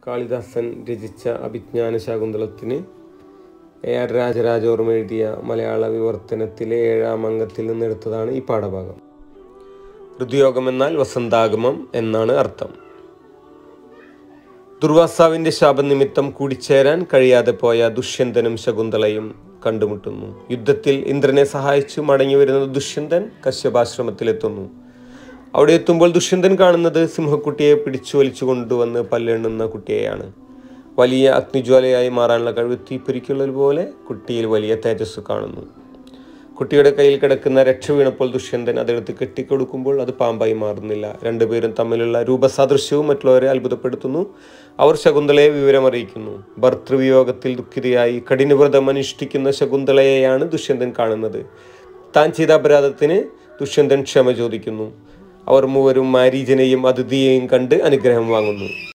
കാളിദാസൻ രചിച്ച അഭിജ്ഞാന ശാകുന്തളത്തിന് A R രാജരാജോർമ്മ എഴുതിയ മലയാള വിവർത്തനത്തിലെ ഏഴാം അംഗത്തിൽ നിന്നെടുത്തതാണ് ഈ പാഠഭാഗം ഋതുയോഗം എന്നാൽ വസന്താഗമം എന്നാണ് അർത്ഥം ദുർവാസാവിന്റെ ശാപനിമിത്തം കൂടിച്ചേരാൻ കഴിയാതെ പോയ ദുഷ്യന്തനും ശകുന്തളയും കണ്ടുമുട്ടുന്നു യുദ്ധത്തിൽ ഇന്ദ്രനെ സഹായിച്ചു മടങ്ങി വരുന്ന ദുഷ്യന്തൻ കശ്യപാശ്രമത്തിലെത്തുന്നു അവിടെ എത്തുമ്പോൾ ദുഷ്യന്തൻ കാണുന്നത് സിംഹക്കുട്ടിയെ പിടിച്ചു വലിച്ചു കൊണ്ടുവന്ന് പല്ലെണ്ണുന്ന കുട്ടിയെയാണ് വലിയ അഗ്നിജ്വാലയായി മാറാനുള്ള കഴിവ് തീപ്പൊരിക്കുള്ളതുപോലെ കുട്ടിയിൽ വലിയ തേജസ് കാണുന്നു കുട്ടിയുടെ കയ്യിൽ കിടക്കുന്ന രക്ഷ വീണപ്പോൾ ദുഷ്യന്തൻ അതെടുത്ത് കെട്ടിക്കൊടുക്കുമ്പോൾ അത് പാമ്പായി മാറുന്നില്ല രണ്ടുപേരും തമ്മിലുള്ള രൂപസാദൃശ്യവും മറ്റുള്ളവരെ അത്ഭുതപ്പെടുത്തുന്നു അവർ ശകുന്തളയെ വിവരമറിയിക്കുന്നു ഭർതൃവിയോഗത്തിൽ ദുഃഖിതയായി കഠിനവ്രതം അനുഷ്ഠിക്കുന്ന ശകുന്തളയെയാണ് ദുഷ്യന്തൻ കാണുന്നത് താൻ ചെയ്ത അപരാധത്തിന് ദുഷ്യന്തൻ ക്ഷമ ചോദിക്കുന്നു അവർ മൂവരും മാരീജനെയും അതിഥിയെയും കണ്ട് അനുഗ്രഹം വാങ്ങുന്നു